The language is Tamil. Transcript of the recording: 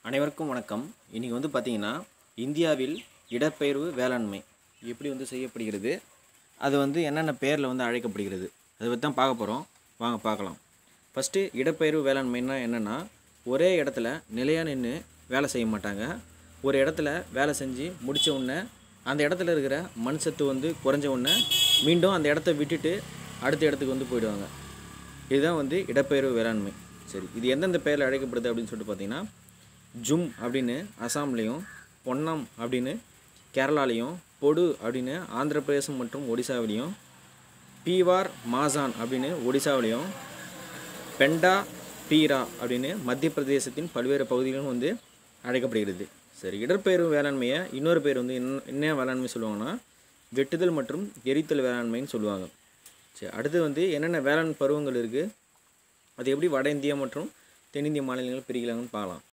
அனைவருக்கும் வணக்கம் இன்றைக்கி வந்து பார்த்திங்கன்னா இந்தியாவில் இடப்பெயர்வு வேளாண்மை எப்படி வந்து செய்யப்படுகிறது அது வந்து என்னென்ன பேரில் வந்து அழைக்கப்படுகிறது அதை பற்றி தான் பார்க்க போகிறோம் வாங்க பார்க்கலாம் ஃபஸ்ட்டு இடப்பெயர்வு வேளாண்மைன்னா என்னென்னா ஒரே இடத்துல நிலையாக நின்று வேலை செய்ய மாட்டாங்க ஒரு இடத்துல வேலை செஞ்சு முடித்த உடனே அந்த இடத்துல இருக்கிற மண் சத்து வந்து குறைஞ்ச உடனே மீண்டும் அந்த இடத்த விட்டுட்டு அடுத்த இடத்துக்கு வந்து போயிடுவாங்க இதுதான் வந்து இடப்பெயர்வு வேளாண்மை சரி இது எந்தெந்த பெயரில் அழைக்கப்படுது அப்படின்னு சொல்லிட்டு பார்த்தீங்கன்னா ஜும் அப்படின்னு அசாம்லேயும் பொன்னம் அப்படின்னு கேரளாலையும் பொடு அப்படின்னு ஆந்திர பிரதேசம் மற்றும் ஒடிசாவிலையும் பீவார் மாசான் அப்படின்னு ஒடிசாவிலையும் பெண்டா பீரா அப்படின்னு மத்திய பிரதேசத்தின் பல்வேறு பகுதிகளும் வந்து அழைக்கப்படுகிறது சரி இடப்பெயர்வு வேளாண்மையை இன்னொரு பேர் வந்து என்ன என்ன வேளாண்மை சொல்லுவாங்கன்னா வெட்டுதல் மற்றும் எரித்தல் வேளாண்மைன்னு சொல்லுவாங்க சரி அடுத்து வந்து என்னென்ன வேளாண் பருவங்கள் இருக்குது அது எப்படி வட இந்தியா மற்றும் தென்னிந்திய மாநிலங்கள் பிரிக்கலாங்கன்னு பார்க்கலாம்